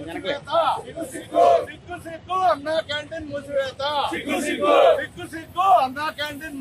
మూసివేత సిగ్గు సిగ్గు అన్నా క్యాంటీన్ మూసివేత సిగ్గు సిగ్గు సిగ్గు సిగ్గు అన్నా క్యాంటీన్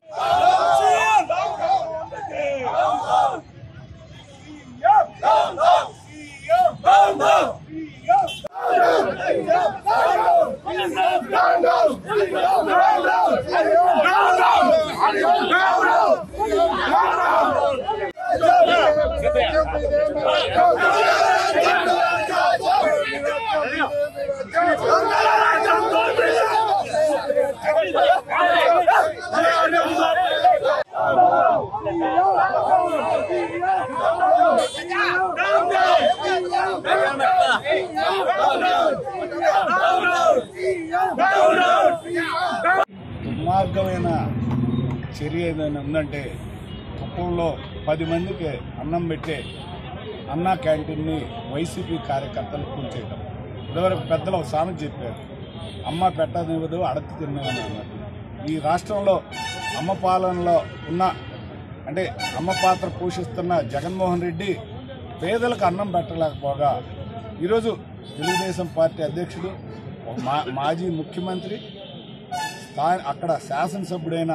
దుర్మార్గమైన చర్య ఏదైనా ఉందంటే కుప్పంలో పది మందికి అన్నం పెట్టే అన్నా క్యాంటీన్ని వైసీపీ కార్యకర్తలు కూల్చేయడం ఇదివరకు పెద్దలు ఒక సామెత చెప్పారు అమ్మ పెట్టనివ్వదు అడగ తిన్నదని అన్నట్టు ఈ రాష్ట్రంలో అమ్మ పాలనలో ఉన్న అంటే అమ్మ పాత్ర పోషిస్తున్న జగన్మోహన్ రెడ్డి పేదలకు అన్నం పెట్టలేకపోగా ఈరోజు తెలుగుదేశం పార్టీ అధ్యక్షుడు ఒక మా మాజీ ముఖ్యమంత్రి స్థా- అక్కడ శాసనసభ్యుడైన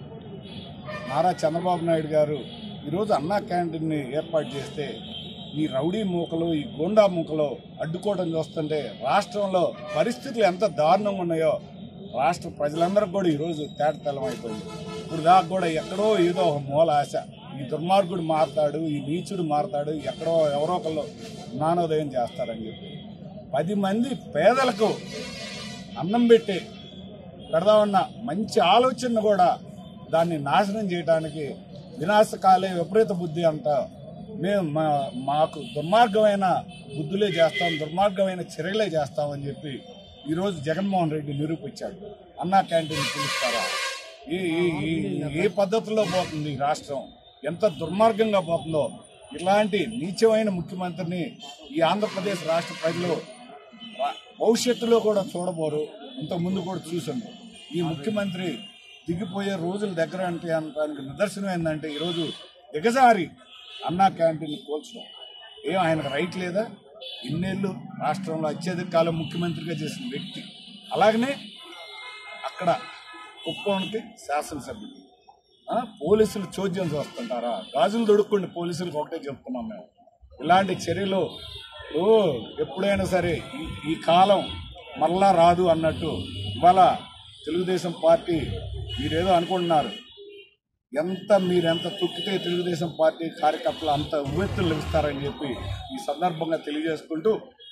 నారా చంద్రబాబు నాయుడు గారు ఈరోజు అన్నా క్యాంటీన్ని ఏర్పాటు చేస్తే ఈ రౌడీ మూకలు ఈ గోండా మూకలు అడ్డుకోవడం చూస్తుంటే రాష్ట్రంలో పరిస్థితులు ఎంత దారుణంగా ఉన్నాయో రాష్ట్ర ప్రజలందరికీ కూడా ఈరోజు తేటతెల్లం అయిపోయింది ఇప్పుడు దాకా కూడా ఎక్కడో ఏదో ఒక మూల ఆశ ఈ దుర్మార్గుడు మారతాడు ఈ నీచుడు మారతాడు ఎక్కడో ఎవరో ఒకళ్ళు జ్ఞానోదయం చేస్తారని చెప్పి పది మంది పేదలకు అన్నం పెట్టి పెడదామన్న మంచి ఆలోచన కూడా దాన్ని నాశనం చేయడానికి వినాశకాలే విపరీత బుద్ధి అంట మేము మా- మాకు దుర్మార్గమైన బుద్ధులే చేస్తాం దుర్మార్గమైన చర్యలే చేస్తామని చెప్పి ఈరోజు జగన్మోహన్ రెడ్డి నిరూపించాడు అన్నా క్యాంటీన్ పిలుస్తారా ఏ ఏ- ఏ- ఏ పద్ధతిలో పోతుంది ఈ రాష్ట్రం ఎంత దుర్మార్గంగా పోతుందో ఇలాంటి నీచమైన ముఖ్యమంత్రిని ఈ ఆంధ్రప్రదేశ్ రాష్ట్ర ప్రజలు రా- భవిష్యత్తులో కూడా చూడబోరు ఇంతకుముందు కూడా చూసాము ఈ ముఖ్యమంత్రి దిగిపోయే రోజుల దగ్గర అంటే అనడానికి నిదర్శనం ఏంటంటే ఈరోజు దిగజారి అన్నా క్యాంటీన్ కోల్చడం ఏం ఆయనకు రైట్ లేదా ఇన్నేళ్ళు రాష్ట్రంలో అత్యధిక కాలం ముఖ్యమంత్రిగా చేసిన వ్యక్తి అలాగనే అక్కడ కుప్పంకి శాసనసభ్యుడు ఆ, పోలీసులు చోద్యం చూస్తుంటారా గాజులు దొడుక్కోండి పోలీసులకు ఒకటే చెప్తున్నాం మేము ఇలాంటి చర్యలు ఓ ఎప్పుడైనా సరే ఈ- ఈ కాలం మళ్ళా రాదు అన్నట్టు ఇవాళ తెలుగుదేశం పార్టీ మీరేదో అనుకుంటున్నారు ఎంత మీరెంత తొక్కితే తెలుగుదేశం పార్టీ కార్యకర్తలు అంత ఉవ్వెత్తులు లభిస్తారని చెప్పి ఈ సందర్భంగా తెలియజేసుకుంటూ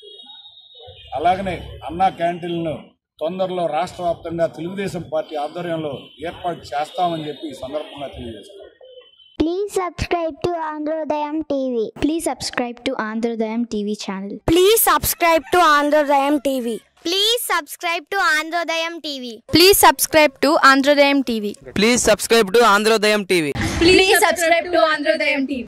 అలాగనే అన్నా క్యాంటీన్లను తొందరలో రాష్ట్ర వ్యాప్తంగా తెలుగుదేశం పార్టీ ఆధ్వర్యంలో ఏర్పాటు చేస్తామని చెప్పి ఈ సందర్భంగా తెలియజేస్తాం Please subscribe to Androdayam TV. Please subscribe to Androdayam TV channel. Please subscribe to Androdayam TV. Please subscribe to Androdayam TV. Please subscribe to Androdayam TV. Please subscribe to Androdayam TV. Please subscribe to Androdayam TV.